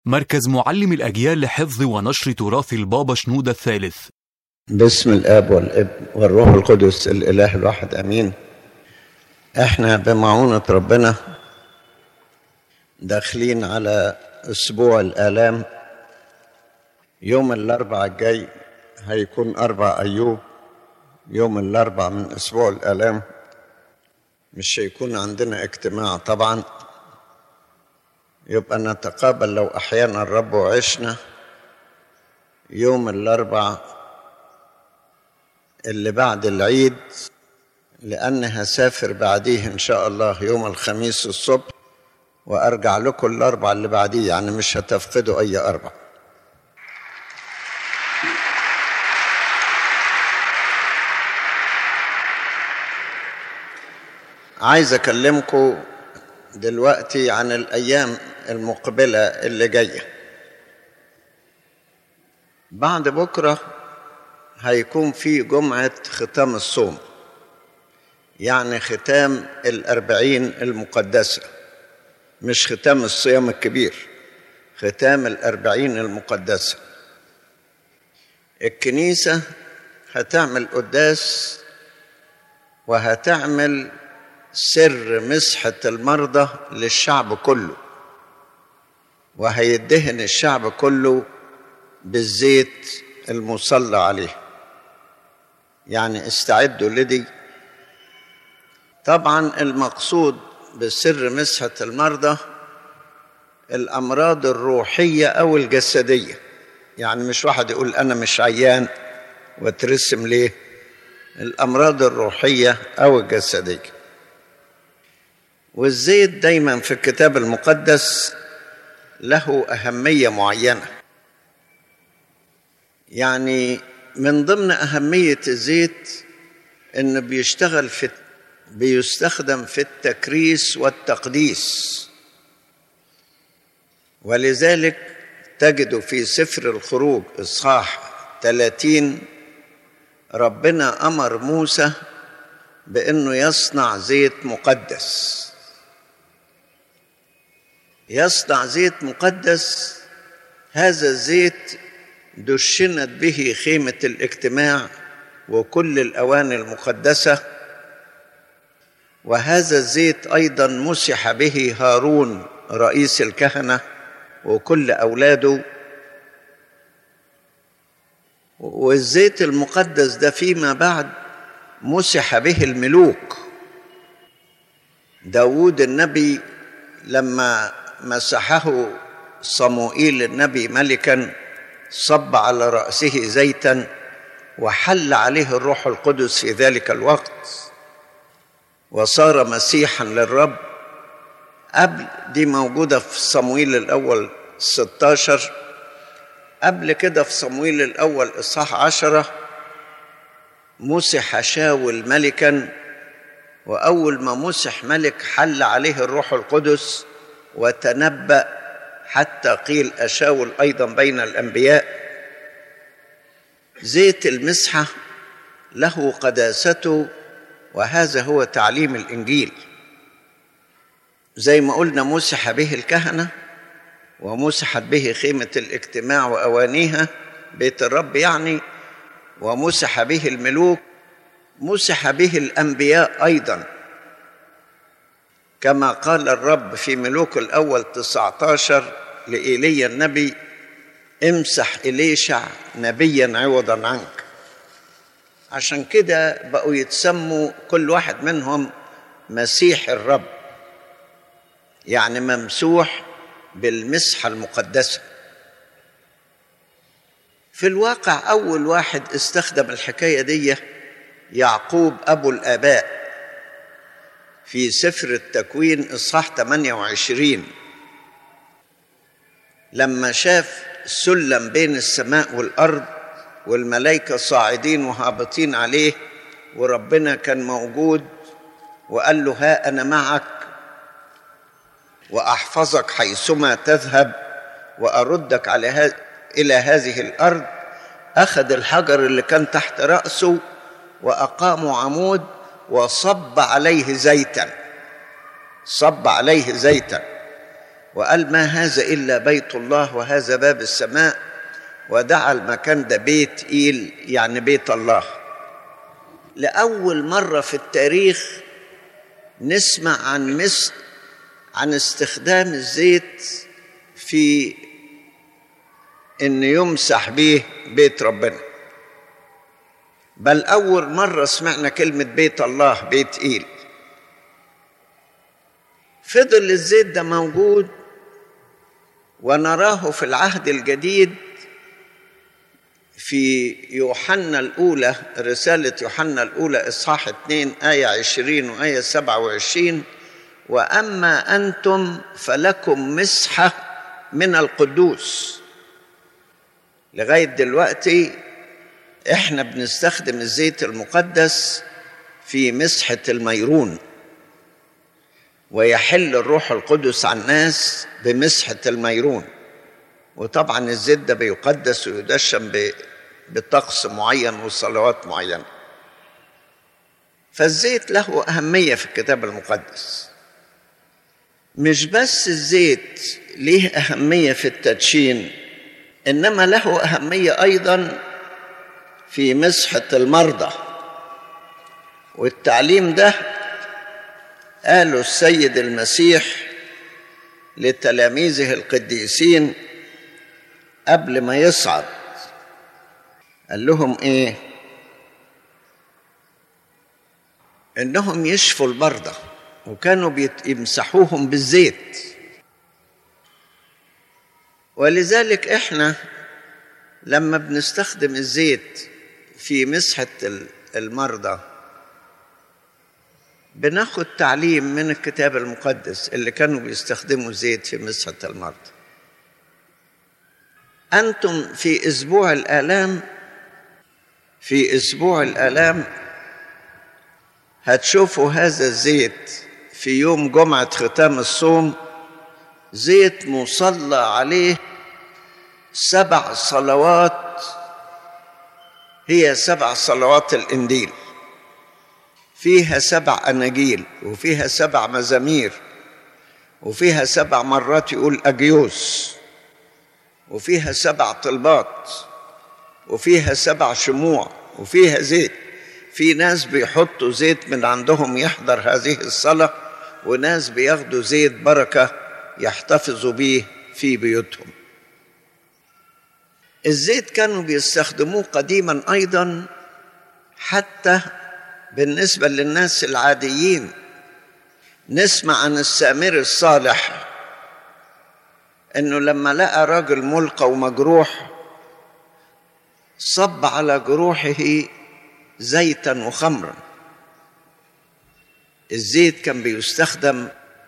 مركز معلم الأجيال لحفظ ونشر تراث البابا شنودة الثالث باسم الاب والابن والروح القدس الاله الواحد امين احنا بمعونه ربنا داخلين على اسبوع الالام يوم الاربعاء الجاي هيكون اربع ايوب يوم الاربعاء من اسبوع الالام مش هيكون عندنا اجتماع طبعا يبقى نتقابل لو احيانا الرب وعشنا يوم الاربعاء اللي بعد العيد لأن هسافر بعديه إن شاء الله يوم الخميس الصبح وأرجع لكم الأربع اللي بعديه يعني مش هتفقدوا أي أربع عايز أكلمكم دلوقتي عن الأيام المقبلة اللي جاية بعد بكره هيكون في جمعة ختام الصوم يعني ختام الأربعين المقدسة مش ختام الصيام الكبير ختام الأربعين المقدسة الكنيسة هتعمل قداس وهتعمل سر مسحة المرضى للشعب كله وهيدهن الشعب كله بالزيت المصلى عليه يعني استعدوا لدي طبعا المقصود بسر مسحة المرضى الأمراض الروحية أو الجسدية يعني مش واحد يقول أنا مش عيان وترسم ليه الأمراض الروحية أو الجسدية والزيت دايما في الكتاب المقدس له أهمية معينة يعني من ضمن أهمية الزيت إنه بيشتغل في بيستخدم في التكريس والتقديس ولذلك تجد في سفر الخروج إصحاح 30 ربنا أمر موسى بأنه يصنع زيت مقدس يصنع زيت مقدس هذا الزيت دشنت به خيمة الاجتماع وكل الأواني المقدسة وهذا الزيت أيضا مسح به هارون رئيس الكهنة وكل أولاده والزيت المقدس ده فيما بعد مسح به الملوك داود النبي لما مسحه صموئيل النبي ملكا صب على رأسه زيتا وحل عليه الروح القدس في ذلك الوقت وصار مسيحا للرب قبل دي موجودة في صمويل الأول 16 قبل كده في صمويل الأول إصحاح عشرة مسح شاول ملكا وأول ما مسح ملك حل عليه الروح القدس وتنبأ حتى قيل أشاول أيضا بين الأنبياء زيت المسحة له قداسته وهذا هو تعليم الإنجيل زي ما قلنا مسح به الكهنة ومسحت به خيمة الاجتماع وأوانيها بيت الرب يعني ومسح به الملوك مسح به الأنبياء أيضا كما قال الرب في ملوك الأول 19 لإيليا النبي امسح إليشع نبيا عوضا عنك عشان كده بقوا يتسموا كل واحد منهم مسيح الرب يعني ممسوح بالمسحة المقدسة في الواقع أول واحد استخدم الحكاية دي يعقوب أبو الآباء في سفر التكوين إصحاح 28 لما شاف سلم بين السماء والأرض والملائكة صاعدين وهابطين عليه وربنا كان موجود وقال له ها أنا معك وأحفظك حيثما تذهب وأردك على هذا إلى هذه الأرض أخذ الحجر اللي كان تحت رأسه وأقاموا عمود وصب عليه زيتا صب عليه زيتا وقال ما هذا الا بيت الله وهذا باب السماء ودعا المكان ده بيت ايل يعني بيت الله لاول مره في التاريخ نسمع عن مصر عن استخدام الزيت في ان يمسح به بيت ربنا بل اول مره سمعنا كلمه بيت الله بيت ايل فضل الزيت ده موجود ونراه في العهد الجديد في يوحنا الأولى رسالة يوحنا الأولى إصحاح 2 آية 20 وآية 27 وأما أنتم فلكم مسحة من القدوس لغاية دلوقتي إحنا بنستخدم الزيت المقدس في مسحة الميرون ويحل الروح القدس على الناس بمسحة الميرون وطبعا الزيت ده بيقدس ويدشن بطقس معين وصلوات معينة فالزيت له أهمية في الكتاب المقدس مش بس الزيت ليه أهمية في التدشين إنما له أهمية أيضا في مسحة المرضى والتعليم ده قاله السيد المسيح لتلاميذه القديسين قبل ما يصعد قال لهم ايه انهم يشفوا المرضى وكانوا يمسحوهم بالزيت ولذلك احنا لما بنستخدم الزيت في مسحه المرضى بناخد تعليم من الكتاب المقدس اللي كانوا بيستخدموا زيت في مسحه المرضى انتم في اسبوع الالام في اسبوع الالام هتشوفوا هذا الزيت في يوم جمعه ختام الصوم زيت مصلى عليه سبع صلوات هي سبع صلوات الانجيل فيها سبع اناجيل وفيها سبع مزامير وفيها سبع مرات يقول اجيوس وفيها سبع طلبات وفيها سبع شموع وفيها زيت في ناس بيحطوا زيت من عندهم يحضر هذه الصلاة وناس بياخدوا زيت بركة يحتفظوا به في بيوتهم الزيت كانوا بيستخدموه قديما أيضا حتى بالنسبة للناس العاديين نسمع عن السامر الصالح انه لما لقى راجل ملقى ومجروح صب على جروحه زيتا وخمرا الزيت كان بيستخدم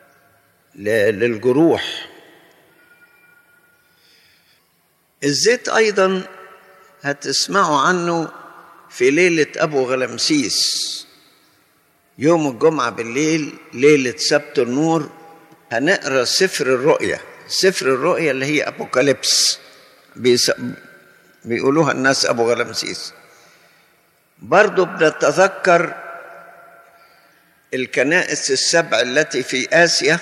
للجروح الزيت ايضا هتسمعوا عنه في ليله ابو غلمسيس يوم الجمعه بالليل ليله سبت النور هنقرا سفر الرؤيا سفر الرؤيا اللي هي ابوكاليبس بيس... بيقولوها الناس ابو غلمسيس برضو بنتذكر الكنائس السبع التي في اسيا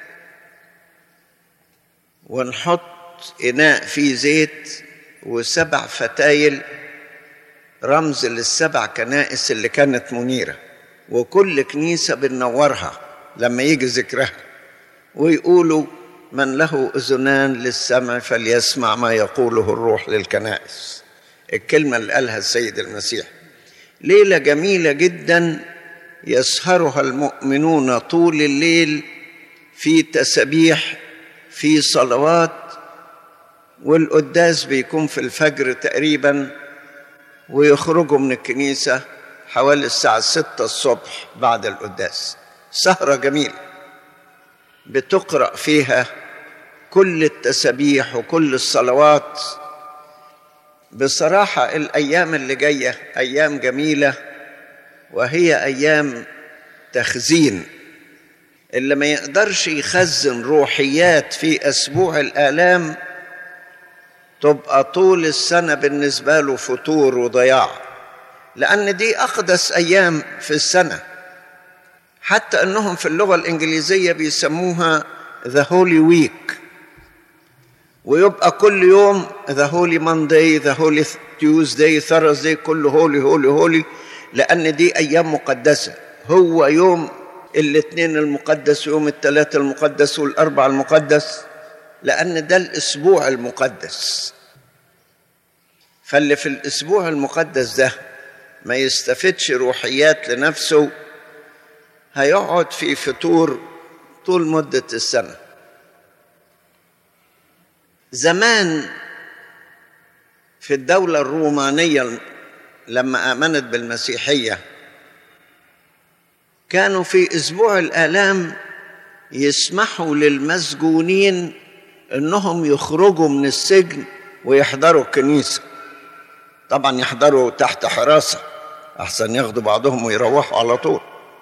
ونحط اناء فيه زيت وسبع فتايل رمز للسبع كنائس اللي كانت منيره وكل كنيسه بننورها لما يجي ذكرها ويقولوا من له اذنان للسمع فليسمع ما يقوله الروح للكنائس الكلمه اللي قالها السيد المسيح ليله جميله جدا يسهرها المؤمنون طول الليل في تسبيح في صلوات والقداس بيكون في الفجر تقريبا ويخرجوا من الكنيسه حوالي الساعه ستة الصبح بعد القداس سهره جميله بتقرا فيها كل التسابيح وكل الصلوات بصراحه الايام اللي جايه ايام جميله وهي ايام تخزين اللي ما يقدرش يخزن روحيات في اسبوع الالام تبقى طول السنه بالنسبه له فتور وضياع لان دي اقدس ايام في السنه حتى انهم في اللغه الانجليزيه بيسموها ذا هولي ويك ويبقى كل يوم ذا هولي مانداي ذا هولي تيوزداي ثرزداي كله هولي هولي هولي لأن دي أيام مقدسة هو يوم الاثنين المقدس ويوم الثلاثة المقدس والأربع المقدس لأن ده الأسبوع المقدس فاللي في الأسبوع المقدس ده ما يستفدش روحيات لنفسه هيقعد في فطور طول مدة السنة زمان في الدولة الرومانية لما آمنت بالمسيحية كانوا في أسبوع الآلام يسمحوا للمسجونين انهم يخرجوا من السجن ويحضروا الكنيسه طبعا يحضروا تحت حراسه احسن ياخدوا بعضهم ويروحوا على طول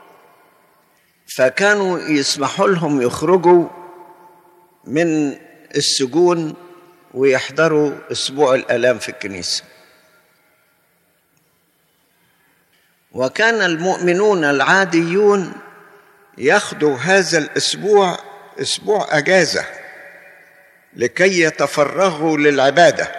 فكانوا يسمحوا لهم يخرجوا من السجون ويحضروا اسبوع الالام في الكنيسه وكان المؤمنون العاديون ياخذوا هذا الاسبوع اسبوع اجازه لكي يتفرغوا للعباده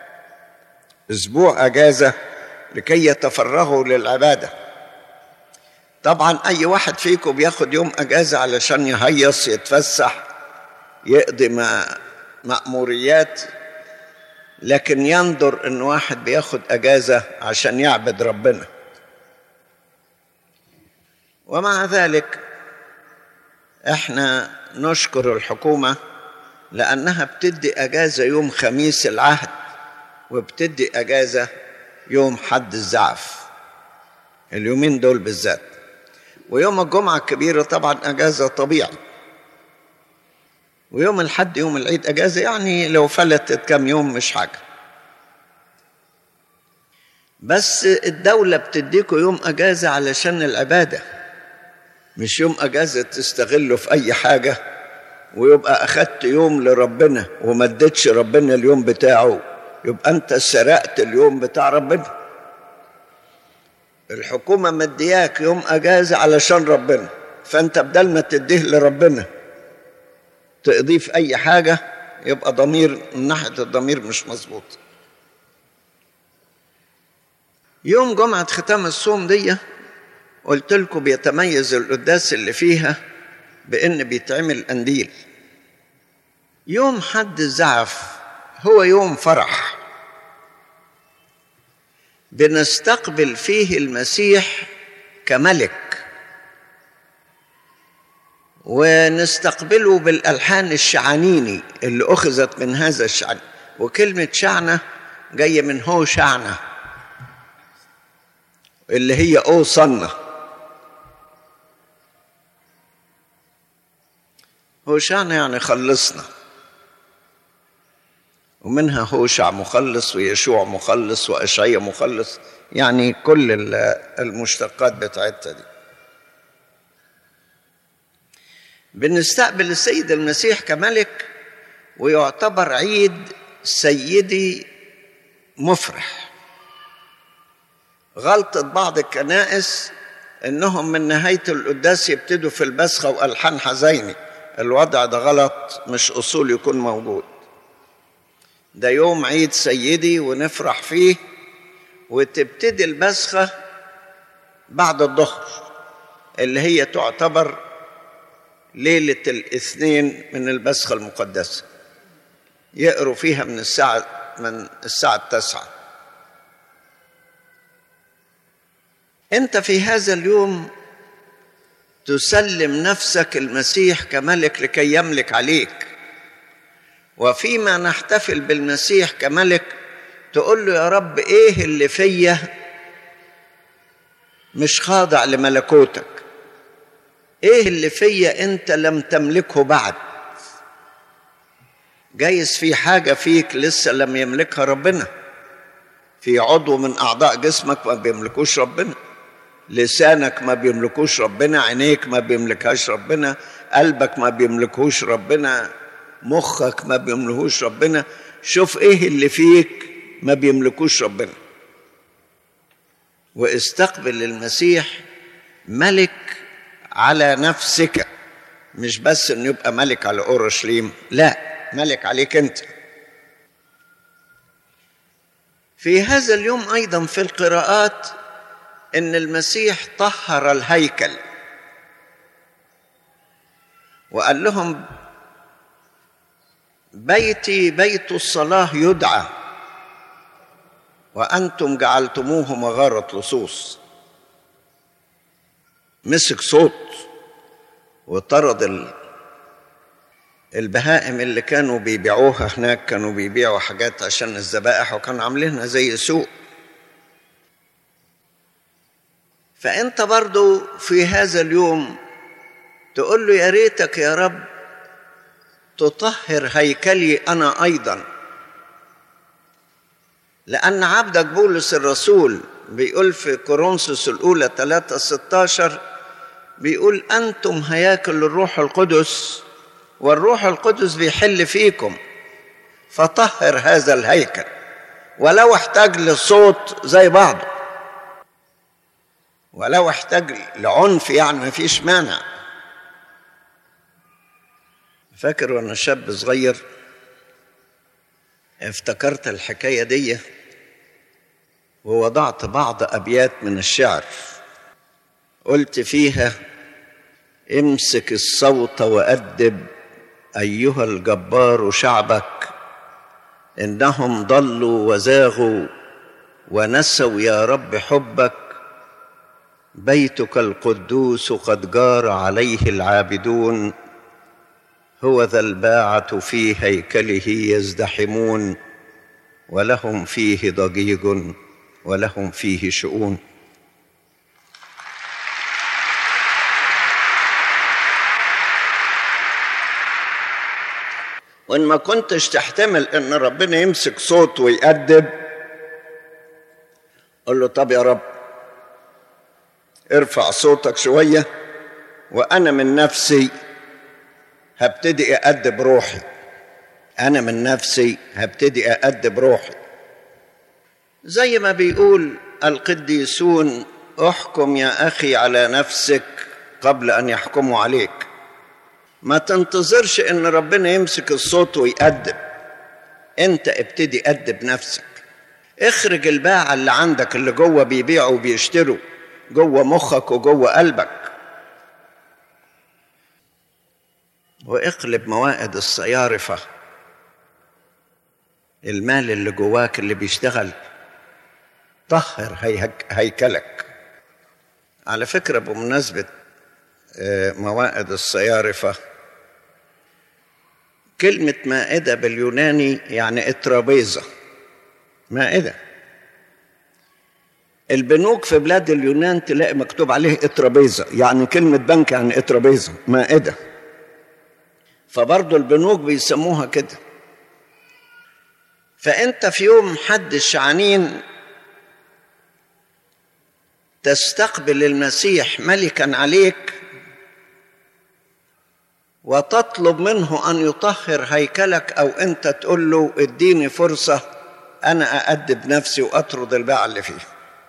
اسبوع اجازه لكي يتفرغوا للعباده طبعا اي واحد فيكم بياخد يوم اجازه علشان يهيص يتفسح يقضي مأموريات لكن ينظر ان واحد بياخد اجازه عشان يعبد ربنا ومع ذلك احنا نشكر الحكومه لانها بتدي اجازه يوم خميس العهد وبتدي اجازه يوم حد الزعف اليومين دول بالذات ويوم الجمعه الكبيره طبعا اجازه طبيعي ويوم الحد يوم العيد اجازه يعني لو فلتت كم يوم مش حاجه بس الدولة بتديكوا يوم أجازة علشان العبادة مش يوم أجازة تستغله في أي حاجة ويبقى أخدت يوم لربنا وما اديتش ربنا اليوم بتاعه يبقى أنت سرقت اليوم بتاع ربنا الحكومة مدياك يوم أجازة علشان ربنا فأنت بدل ما تديه لربنا تقضيه في أي حاجة يبقى ضمير من ناحية الضمير مش مظبوط يوم جمعة ختام الصوم دي قلت لكم بيتميز القداس اللي فيها بأن بيتعمل قنديل يوم حد الزعف هو يوم فرح بنستقبل فيه المسيح كملك ونستقبله بالألحان الشعنيني اللي أخذت من هذا الشعن وكلمة شعنة جاية من هو شعنة اللي هي أو صنة هو شعنة يعني خلصنا ومنها هوشع مخلص ويشوع مخلص وأشعية مخلص يعني كل المشتقات بتاعتها دي بنستقبل السيد المسيح كملك ويعتبر عيد سيدي مفرح غلطة بعض الكنائس انهم من نهاية القداس يبتدوا في البسخة والحان حزيني الوضع ده غلط مش اصول يكون موجود ده يوم عيد سيدي ونفرح فيه وتبتدي البسخة بعد الظهر اللي هي تعتبر ليلة الاثنين من البسخة المقدسة يقروا فيها من الساعة من الساعة التاسعة أنت في هذا اليوم تسلم نفسك المسيح كملك لكي يملك عليك وفيما نحتفل بالمسيح كملك تقول له يا رب ايه اللي فيا مش خاضع لملكوتك ايه اللي فيا انت لم تملكه بعد جايز في حاجه فيك لسه لم يملكها ربنا في عضو من اعضاء جسمك ما بيملكوش ربنا لسانك ما بيملكوش ربنا عينيك ما بيملكهاش ربنا قلبك ما بيملكوش ربنا مخك ما بيملكوش ربنا شوف ايه اللي فيك ما بيملكوش ربنا واستقبل المسيح ملك على نفسك مش بس انه يبقى ملك على اورشليم لا ملك عليك انت في هذا اليوم ايضا في القراءات ان المسيح طهر الهيكل وقال لهم بيتي بيت الصلاه يدعى وانتم جعلتموه مغاره لصوص مسك صوت وطرد البهائم اللي كانوا بيبيعوها هناك كانوا بيبيعوا حاجات عشان الذبائح وكانوا عاملينها زي سوق فانت برضو في هذا اليوم تقول له يا ريتك يا رب تطهر هيكلي انا ايضا لان عبدك بولس الرسول بيقول في كورنثوس الاولى 3 16 بيقول انتم هياكل الروح القدس والروح القدس بيحل فيكم فطهر هذا الهيكل ولو احتاج لصوت زي بعضه ولو احتاج لعنف يعني ما فيش مانع فاكر وانا شاب صغير افتكرت الحكايه دي ووضعت بعض ابيات من الشعر قلت فيها امسك الصوت وادب ايها الجبار شعبك انهم ضلوا وزاغوا ونسوا يا رب حبك بيتك القدوس قد جار عليه العابدون هو ذا الباعة في هيكله يزدحمون ولهم فيه ضجيج ولهم فيه شؤون وان ما كنتش تحتمل ان ربنا يمسك صوت ويأدب قل له طب يا رب ارفع صوتك شويه وانا من نفسي هبتدي أأدب روحي أنا من نفسي هبتدي أأدب روحي زي ما بيقول القديسون احكم يا أخي على نفسك قبل أن يحكموا عليك ما تنتظرش إن ربنا يمسك الصوت ويأدب أنت ابتدي أدب نفسك اخرج الباعة اللي عندك اللي جوه بيبيعوا وبيشتروا جوه مخك وجوه قلبك واقلب موائد الصيارفة المال اللي جواك اللي بيشتغل طهر هيك هيكلك على فكرة بمناسبة موائد الصيارفة كلمة مائدة باليوناني يعني اترابيزة مائدة البنوك في بلاد اليونان تلاقي مكتوب عليه اترابيزة يعني كلمة بنك يعني اترابيزة مائدة فبرضه البنوك بيسموها كده فانت في يوم حد الشعانين تستقبل المسيح ملكا عليك وتطلب منه ان يطهر هيكلك او انت تقول له اديني فرصه انا اادب نفسي واطرد الباع اللي فيه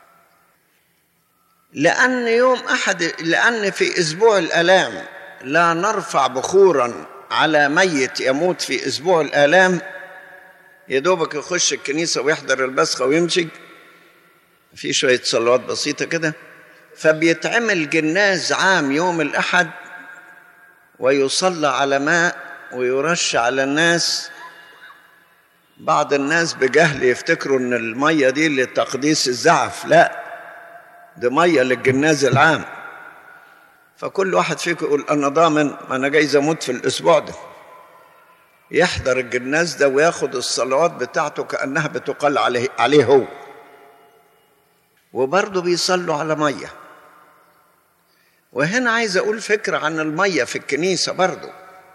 لان يوم احد لان في اسبوع الالام لا نرفع بخورا على ميت يموت في اسبوع الالام يا دوبك يخش الكنيسه ويحضر البسخه ويمشي في شويه صلوات بسيطه كده فبيتعمل جناز عام يوم الاحد ويصلى على ماء ويرش على الناس بعض الناس بجهل يفتكروا ان الميه دي لتقديس الزعف لا دي ميه للجناز العام فكل واحد فيكم يقول انا ضامن ما انا جايز اموت في الاسبوع ده يحضر الجناز ده وياخد الصلوات بتاعته كانها بتقال عليه عليه هو وبرضه بيصلوا على ميه وهنا عايز اقول فكره عن الميه في الكنيسه برضه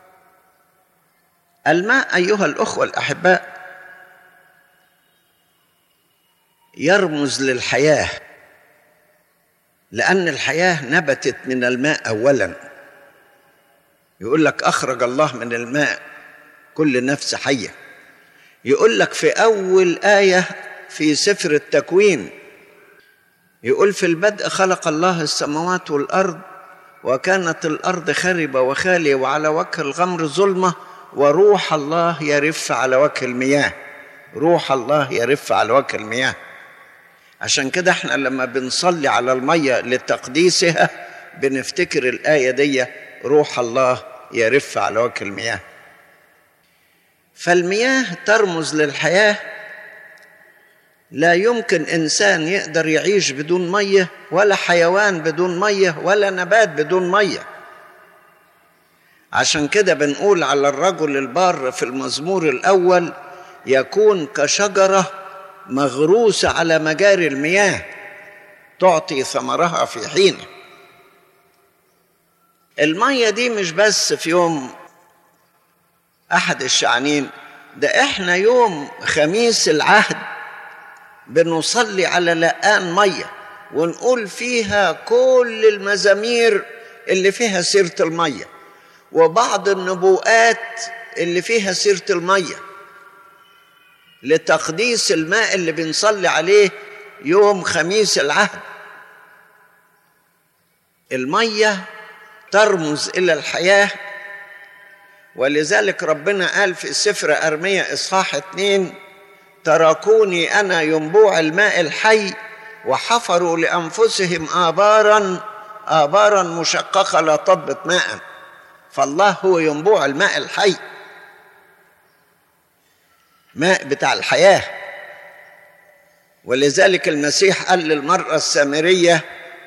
الماء ايها الاخوه الاحباء يرمز للحياه لأن الحياة نبتت من الماء أولا يقول لك أخرج الله من الماء كل نفس حية يقول لك في أول آية في سفر التكوين يقول في البدء خلق الله السماوات والأرض وكانت الارض خربه وخاليه وعلى وجه الغمر ظلمه وروح الله يرف على وجه المياه روح الله يرف على وجه المياه عشان كده احنا لما بنصلي على الميه لتقديسها بنفتكر الايه دي روح الله يرف على وجه المياه فالمياه ترمز للحياه لا يمكن انسان يقدر يعيش بدون ميه ولا حيوان بدون ميه ولا نبات بدون ميه عشان كده بنقول على الرجل البار في المزمور الاول يكون كشجره مغروسه على مجاري المياه تعطي ثمرها في حينه الميه دي مش بس في يوم احد الشعانين ده احنا يوم خميس العهد بنصلي على لقان ميه ونقول فيها كل المزامير اللي فيها سيره الميه وبعض النبوءات اللي فيها سيره الميه لتقديس الماء اللي بنصلي عليه يوم خميس العهد الميه ترمز الى الحياه ولذلك ربنا قال في سفر ارميا اصحاح اتنين تركوني انا ينبوع الماء الحي وحفروا لانفسهم ابارا ابارا مشققه لا تضبط ماء فالله هو ينبوع الماء الحي ماء بتاع الحياه ولذلك المسيح قال للمراه السامريه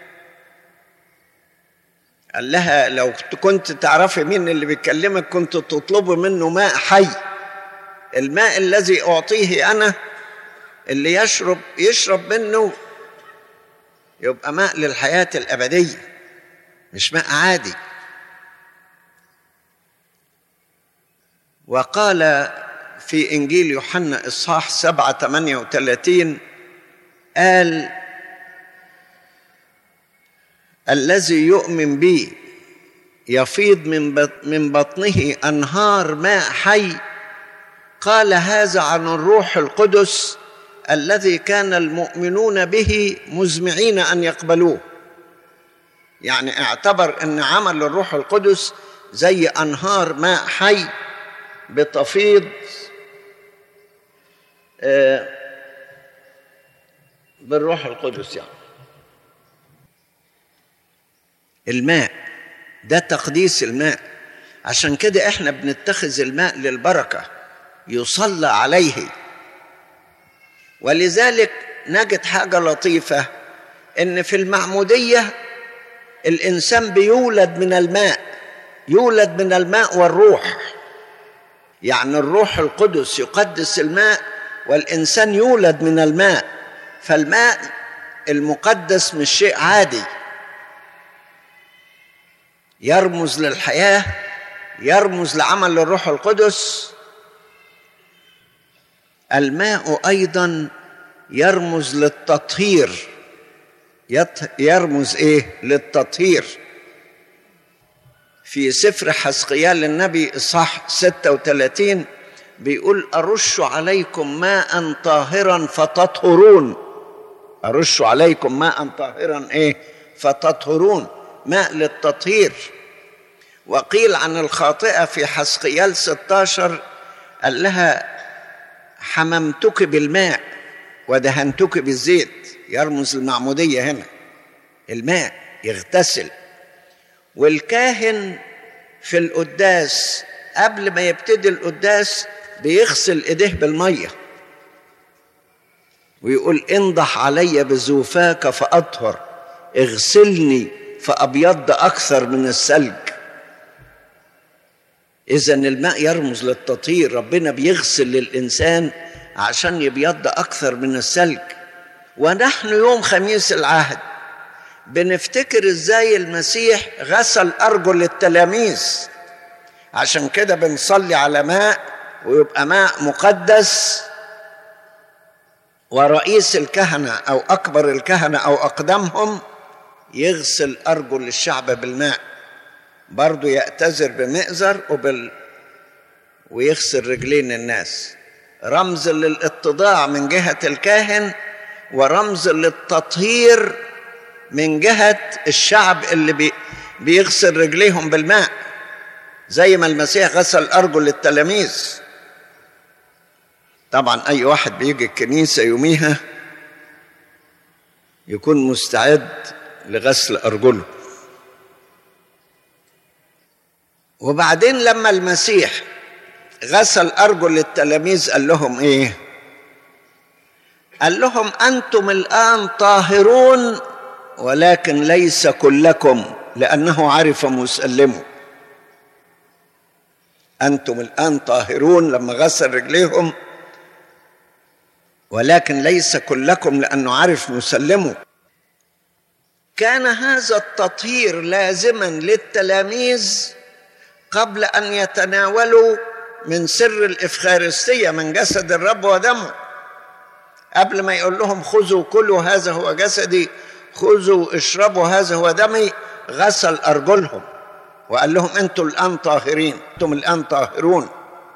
قال لها لو كنت تعرفي مين اللي بيكلمك كنت تطلبي منه ماء حي الماء الذي اعطيه انا اللي يشرب يشرب منه يبقى ماء للحياه الابديه مش ماء عادي وقال في انجيل يوحنا اصحاح 7 38 قال الذي يؤمن بي يفيض من من بطنه انهار ماء حي قال هذا عن الروح القدس الذي كان المؤمنون به مزمعين ان يقبلوه يعني اعتبر ان عمل الروح القدس زي انهار ماء حي بتفيض بالروح القدس يعني الماء ده تقديس الماء عشان كده احنا بنتخذ الماء للبركه يصلى عليه ولذلك نجد حاجه لطيفه ان في المعموديه الانسان بيولد من الماء يولد من الماء والروح يعني الروح القدس يقدس الماء والانسان يولد من الماء فالماء المقدس مش شيء عادي يرمز للحياه يرمز لعمل الروح القدس الماء ايضا يرمز للتطهير يرمز ايه للتطهير في سفر حسقيال النبي اصحاح 36 بيقول ارش عليكم ماء طاهرا فتطهرون ارش عليكم ماء طاهرا ايه فتطهرون ماء للتطهير وقيل عن الخاطئه في حسقيال 16 قال لها حممتك بالماء ودهنتك بالزيت يرمز المعموديه هنا الماء يغتسل والكاهن في القداس قبل ما يبتدي القداس بيغسل ايديه بالميه ويقول انضح علي بزوفاك فاطهر اغسلني فابيض اكثر من الثلج اذا الماء يرمز للتطهير ربنا بيغسل للانسان عشان يبيض اكثر من الثلج ونحن يوم خميس العهد بنفتكر ازاي المسيح غسل ارجل التلاميذ عشان كده بنصلي على ماء ويبقى ماء مقدس ورئيس الكهنه او اكبر الكهنه او اقدمهم يغسل ارجل الشعب بالماء برضه يأتذر بمئزر وبال ويغسل رجلين الناس رمز للاتضاع من جهة الكاهن ورمز للتطهير من جهة الشعب اللي بي بيغسل رجليهم بالماء زي ما المسيح غسل ارجل التلاميذ طبعا اي واحد بيجي الكنيسه يوميها يكون مستعد لغسل ارجله وبعدين لما المسيح غسل ارجل التلاميذ قال لهم ايه قال لهم انتم الان طاهرون ولكن ليس كلكم لانه عرف مسلمه انتم الان طاهرون لما غسل رجليهم ولكن ليس كلكم لانه عرف مسلمه كان هذا التطهير لازما للتلاميذ قبل ان يتناولوا من سر الافخارستيه من جسد الرب ودمه قبل ما يقول لهم خذوا كلوا هذا هو جسدي خذوا اشربوا هذا هو دمي غسل ارجلهم وقال لهم انتم الان طاهرين انتم الان طاهرون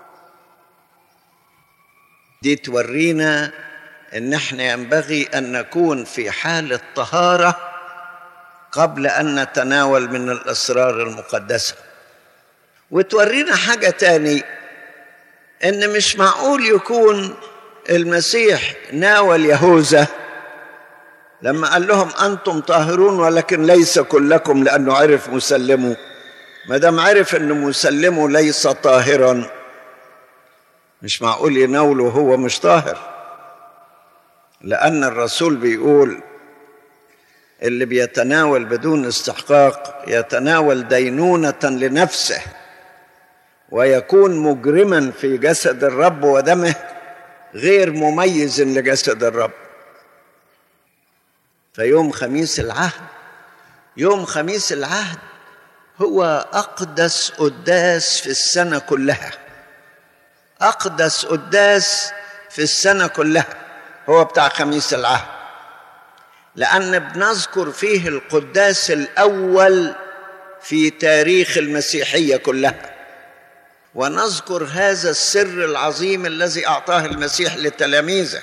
دي تورينا ان احنا ينبغي ان نكون في حاله طهاره قبل ان نتناول من الاسرار المقدسه وتورينا حاجه تاني ان مش معقول يكون المسيح ناول يهوذا لما قال لهم انتم طاهرون ولكن ليس كلكم لانه عرف مسلمه ما دام عرف ان مسلمه ليس طاهرا مش معقول يناوله وهو مش طاهر لان الرسول بيقول اللي بيتناول بدون استحقاق يتناول دينونه لنفسه ويكون مجرما في جسد الرب ودمه غير مميز لجسد الرب فيوم خميس العهد يوم خميس العهد هو اقدس قداس في السنه كلها اقدس قداس في السنه كلها هو بتاع خميس العهد لان بنذكر فيه القداس الاول في تاريخ المسيحيه كلها ونذكر هذا السر العظيم الذي اعطاه المسيح لتلاميذه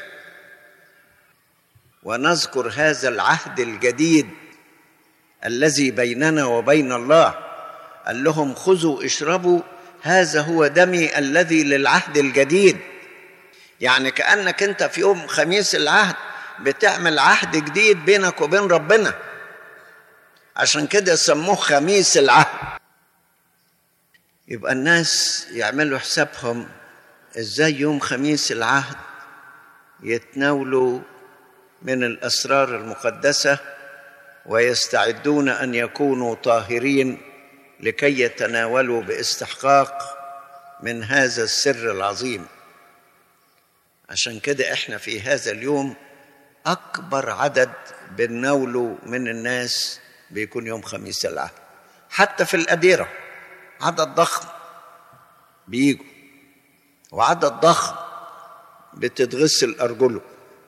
ونذكر هذا العهد الجديد الذي بيننا وبين الله قال لهم خذوا اشربوا هذا هو دمي الذي للعهد الجديد يعني كانك انت في يوم خميس العهد بتعمل عهد جديد بينك وبين ربنا عشان كده سموه خميس العهد يبقى الناس يعملوا حسابهم ازاي يوم خميس العهد يتناولوا من الاسرار المقدسه ويستعدون ان يكونوا طاهرين لكي يتناولوا باستحقاق من هذا السر العظيم عشان كده احنا في هذا اليوم اكبر عدد بنناوله من الناس بيكون يوم خميس العهد حتى في الاديره عدد ضخم بيجوا وعدد ضخم بتتغسل ارجله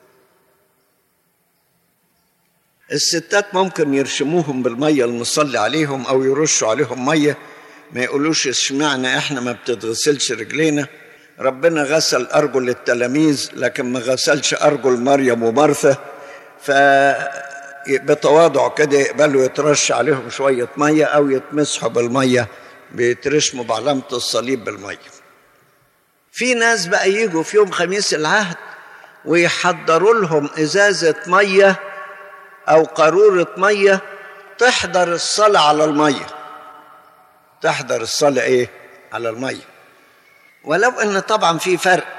الستات ممكن يرشموهم بالميه المصلي عليهم او يرشوا عليهم ميه ما يقولوش اشمعنى احنا ما بتتغسلش رجلينا ربنا غسل ارجل التلاميذ لكن ما غسلش ارجل مريم ومرثا ف بتواضع كده يقبلوا يترش عليهم شويه ميه او يتمسحوا بالميه بيترشموا بعلامه الصليب بالميه في ناس بقى يجوا في يوم خميس العهد ويحضروا لهم ازازه ميه او قاروره ميه تحضر الصلاه على الميه تحضر الصلاه ايه على الميه ولو ان طبعا في فرق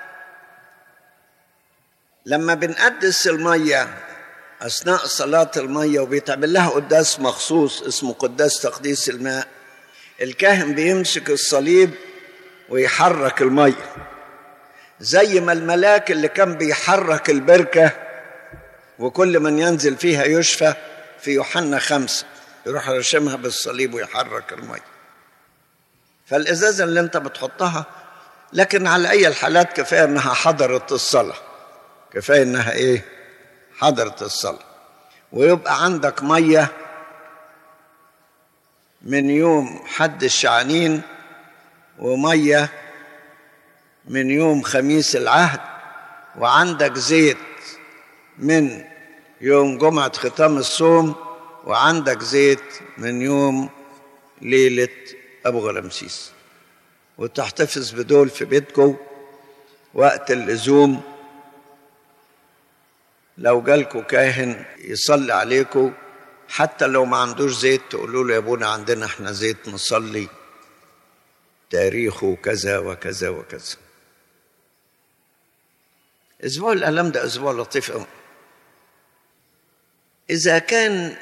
لما بنقدس الميه اثناء صلاه الميه وبيتعمل لها قداس مخصوص اسمه قداس تقديس الماء الكاهن بيمسك الصليب ويحرك الميه زي ما الملاك اللي كان بيحرك البركه وكل من ينزل فيها يشفى في يوحنا خمسة يروح رشمها بالصليب ويحرك المية فالإزازة اللي أنت بتحطها لكن على أي الحالات كفاية إنها حضرت الصلاة كفاية إنها إيه حضرت الصلاة ويبقى عندك مية من يوم حد الشعانين ومية من يوم خميس العهد وعندك زيت من يوم جمعة ختام الصوم وعندك زيت من يوم ليلة أبو غلمسيس وتحتفظ بدول في بيتكم وقت اللزوم لو جالكوا كاهن يصلي عليكم حتى لو ما عندوش زيت تقولوا له يا ابونا عندنا احنا زيت نصلي تاريخه كذا وكذا وكذا اسبوع الالم ده اسبوع لطيف قوي اذا كان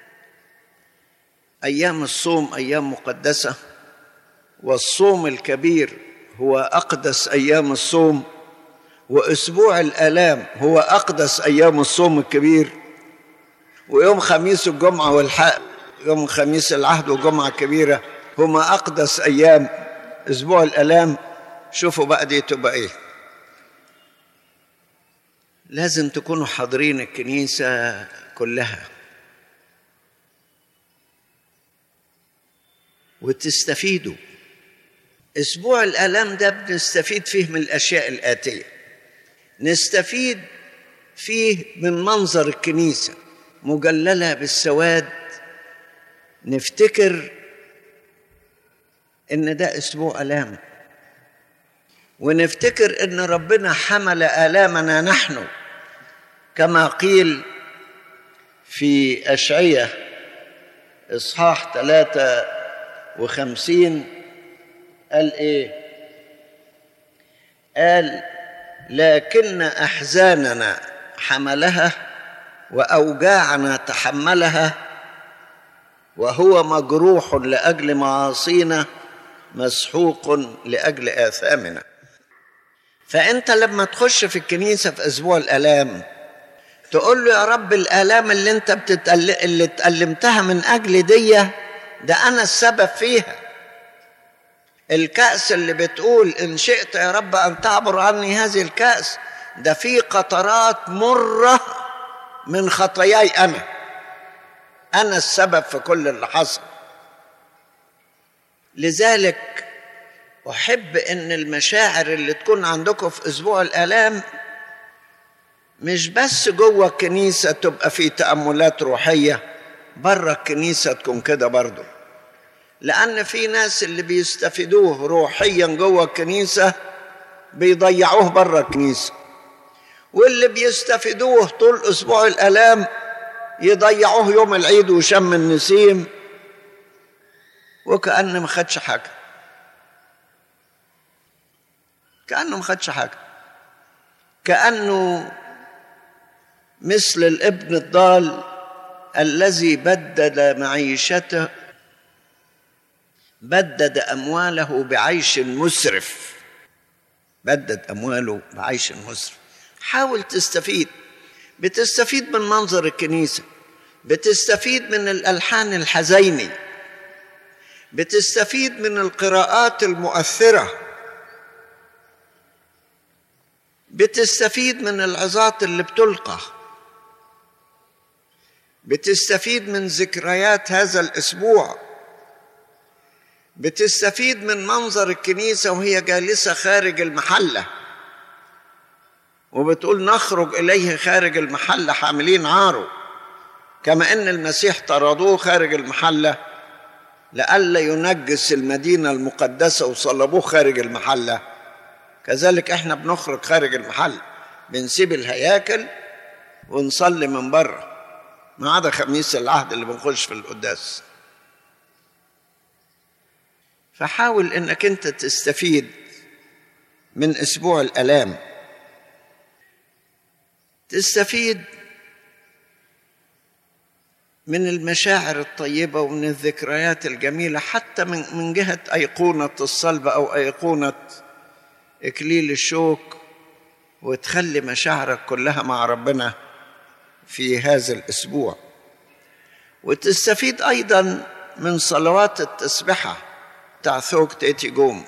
ايام الصوم ايام مقدسه والصوم الكبير هو اقدس ايام الصوم واسبوع الالام هو اقدس ايام الصوم الكبير ويوم خميس الجمعه والحق يوم خميس العهد والجمعه الكبيره هما اقدس ايام اسبوع الالام شوفوا بقى دي تبقى ايه لازم تكونوا حاضرين الكنيسه كلها وتستفيدوا اسبوع الالام ده بنستفيد فيه من الاشياء الاتيه نستفيد فيه من منظر الكنيسه مجلله بالسواد نفتكر ان ده اسبوع الام ونفتكر ان ربنا حمل الامنا نحن كما قيل في اشعيه اصحاح ثلاثه وخمسين قال ايه قال لكن احزاننا حملها واوجاعنا تحملها وهو مجروح لاجل معاصينا مسحوق لاجل اثامنا فانت لما تخش في الكنيسه في اسبوع الالام تقول له يا رب الالام اللي انت بتتأل... اللي اتألمتها من اجل دي ده انا السبب فيها الكأس اللي بتقول إن شئت يا رب أن تعبر عني هذه الكأس ده في قطرات مرة من خطاياي أنا أنا السبب في كل اللي حصل لذلك أحب أن المشاعر اللي تكون عندكم في أسبوع الآلام مش بس جوه الكنيسة تبقى في تأملات روحية بره الكنيسة تكون كده برضه لأن في ناس اللي بيستفيدوه روحيا جوه الكنيسة بيضيعوه بره الكنيسة واللي بيستفيدوه طول أسبوع الآلام يضيعوه يوم العيد وشم النسيم وكأنه ما خدش حاجة كأنه ما خدش حاجة كأنه مثل الابن الضال الذي بدد معيشته بدد امواله بعيش مسرف بدد امواله بعيش مسرف حاول تستفيد بتستفيد من منظر الكنيسه بتستفيد من الالحان الحزيني بتستفيد من القراءات المؤثره بتستفيد من العظات اللي بتلقى بتستفيد من ذكريات هذا الاسبوع بتستفيد من منظر الكنيسه وهي جالسه خارج المحله وبتقول نخرج اليه خارج المحله حاملين عاره كما ان المسيح طردوه خارج المحله لئلا ينجس المدينه المقدسه وصلبوه خارج المحله كذلك احنا بنخرج خارج المحل بنسيب الهياكل ونصلي من بره ما عدا خميس العهد اللي بنخش في القداس فحاول انك انت تستفيد من اسبوع الالام تستفيد من المشاعر الطيبه ومن الذكريات الجميله حتى من من جهه ايقونه الصلب او ايقونه اكليل الشوك وتخلي مشاعرك كلها مع ربنا في هذا الاسبوع وتستفيد ايضا من صلوات التسبحه بتاع ثوك تيتي جوم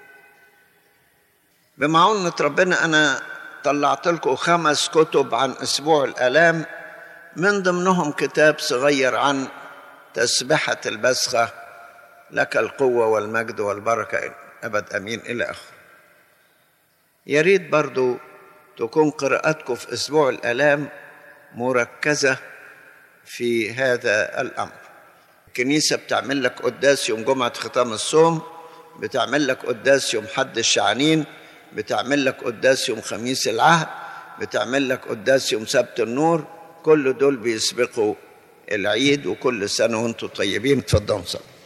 بمعونة ربنا أنا طلعت لكم خمس كتب عن أسبوع الآلام من ضمنهم كتاب صغير عن تسبحة البسخة لك القوة والمجد والبركة أبد أمين إلى آخره يا ريت برضو تكون قراءتكم في أسبوع الآلام مركزة في هذا الامر الكنيسه بتعمل لك قداس يوم جمعه ختام الصوم بتعمل لك قداس يوم حد الشعانين بتعمل لك قداس يوم خميس العهد بتعمل لك قداس يوم سبت النور كل دول بيسبقوا العيد وكل سنه وانتم طيبين اتفضلوا صلوا